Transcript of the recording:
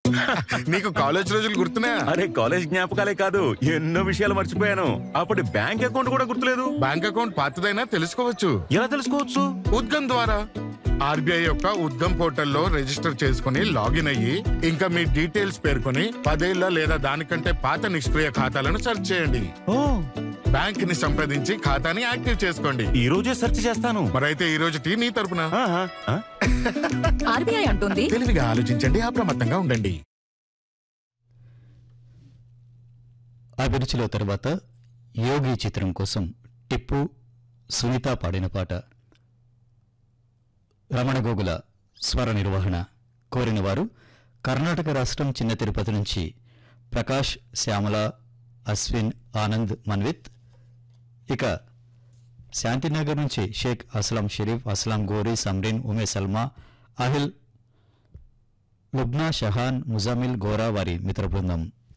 నీకు కాలేజ్ రోజులు గుర్తున్నాయా అరే కాలేజ్ జ్ఞాపకాలే కాదు ఎన్నో విషయాలు మర్చిపోయాను అప్పటి బ్యాంక్ అకౌంట్ కూడా గుర్తులేదు బ్యాంక్ అకౌంట్ పాతదైనా తెలుసుకోవచ్చు ఎలా తెలుసుకోవచ్చు ఉద్గమ్ ద్వారా ఆర్బీఐ యొక్క ఉద్గమ్ పోర్టల్లో రిజిస్టర్ చేసుకుని లాగిన్ అయ్యి ఇంకా మీ డీటెయిల్స్ పేర్కొని పదేళ్ల లేదా దానికంటే పాత నిష్క్రియ ఖాతాలను సెర్చ్ చేయండి ఓ బ్యాంక్ ని సంప్రదించి ఖాతాని యాక్టివ్ చేసుకోండి ఈ రోజే సెర్చ్ చేస్తాను మరైతే ఈ రోజుటి నీ తరపున ఆహా, ఆ? ఆర్బీఐ అంటుంది తెలివిగా ఆలోచించండి అప్రమత్తంగా ఉండండి అభిరుచిలో తర్వాత యోగి చిత్రం కోసం టిప్పు సునీత పాడిన పాట రమణ గోగుల స్వర నిర్వహణ కోరిన వారు కర్ణాటక రాష్ట్రం చిన్న తిరుపతి నుంచి ప్రకాష్ శ్యామల అశ్విన్ ఆనంద్ మన్విత్ ఇక శాంతినగర్ నుంచి షేక్ అస్లాం షరీఫ్ అస్లాం గోరీ సమ్రీన్ ఉమే సల్మా అహిల్ లుబ్నా షహాన్ ముజామిల్ గోరా వారి మిత్ర బృందం